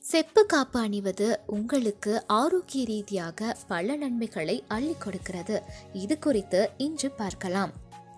செப்பு காப்பு அணிவது உங்களுக்கு ஆரோக்கிய ரீதியாக பல நன்மைகளை அள்ளி கொடுக்கிறது இது குறித்து இன்று பார்க்கலாம்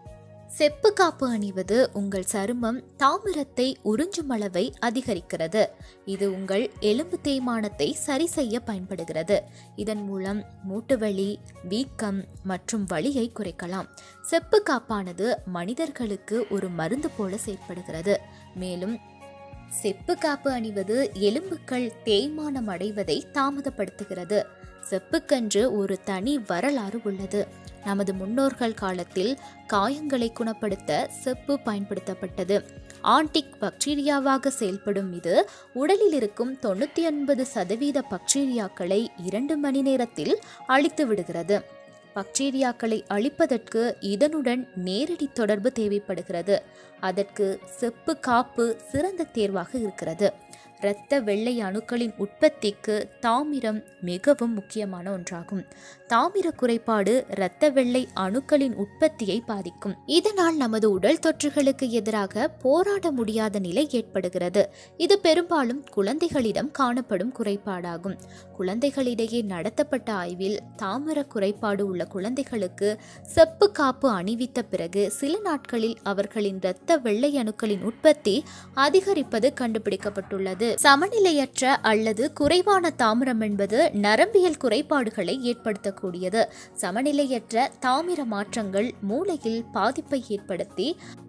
செப்பு காப்பு அணிவது உங்கள் சருமம் தாமிரத்தை உறிஞ்சும் அளவை அதிகரிக்கிறது இது உங்கள் எலும்பு தேய்மானத்தை சரி செய்ய பயன்படுகிறது இதன் மூலம் மூட்டுவலி வீக்கம் மற்றும் வலியை குறைக்கலாம் செப்பு காப்பானது மனிதர்களுக்கு ஒரு மருந்து போல செயற்படுகிறது மேலும் செப்பு காப்பு அணிவது எலும்புகள் தேய்மானம் அடைவதை தாமதப்படுத்துகிறது செப்புக்கென்று ஒரு தனி வரலாறு உள்ளது நமது முன்னோர்கள் காலத்தில் காயங்களை குணப்படுத்த செப்பு பயன்படுத்தப்பட்டது ஆன்டிக் பாக்டீரியாவாக செயல்படும் இது உடலில் இருக்கும் தொண்ணூற்றி ஒன்பது சதவீத பாக்டீரியாக்களை இரண்டு மணி நேரத்தில் அழித்து விடுகிறது பாக்டீரியாக்களை அழிப்பதற்கு இதனுடன் நேரடி தொடர்பு தேவைப்படுகிறது அதற்கு செப்பு காப்பு சிறந்த தேர்வாக இருக்கிறது இரத்த வெள்ளை அணுக்களின் உற்பத்திக்கு தாமிரம் மிகவும் முக்கியமான ஒன்றாகும் தாமிர குறைபாடு இரத்த வெள்ளை அணுக்களின் உற்பத்தியை பாதிக்கும் இதனால் நமது உடல் தொற்றுகளுக்கு எதிராக போராட முடியாத நிலை ஏற்படுகிறது இது பெரும்பாலும் குழந்தைகளிடம் காணப்படும் குறைபாடாகும் குழந்தைகளிடையே நடத்தப்பட்ட ஆய்வில் தாமிர குறைபாடு உள்ள குழந்தைகளுக்கு செப்பு காப்பு அணிவித்த பிறகு சில நாட்களில் அவர்களின் இரத்த வெள்ளை அணுக்களின் உற்பத்தி அதிகரிப்பது கண்டுபிடிக்கப்பட்டுள்ளது சமநிலையற்ற அல்லது குறைவான தாமிரம் என்பது நரம்பியல் குறைபாடுகளை ஏற்படுத்தக்கூடியது சமநிலையற்ற தாமிர மாற்றங்கள் மூளையில் பாதிப்பை ஏற்படுத்தி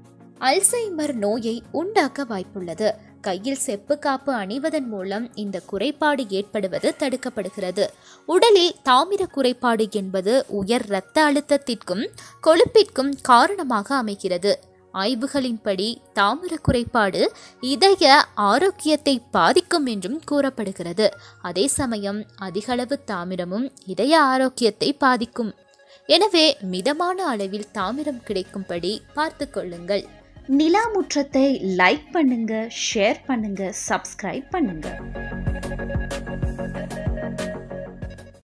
அல்சைமர் நோயை உண்டாக்க வாய்ப்புள்ளது கையில் செப்பு காப்பு அணிவதன் மூலம் இந்த குறைபாடு ஏற்படுவது தடுக்கப்படுகிறது உடலில் தாமிர குறைபாடு என்பது உயர் இரத்த அழுத்தத்திற்கும் கொழுப்பிற்கும் காரணமாக அமைகிறது ஆய்வுகளின்படி தாமிர குறைபாடு இதய ஆரோக்கியத்தை பாதிக்கும் என்றும் கூறப்படுகிறது அதே சமயம் அதிகளவு தாமிரமும் இதய ஆரோக்கியத்தை பாதிக்கும் எனவே மிதமான அளவில் தாமிரம் கிடைக்கும்படி பார்த்து கொள்ளுங்கள் நிலா முற்றத்தை லைக் பண்ணுங்க ஷேர் பண்ணுங்க சப்ஸ்கிரைப் பண்ணுங்க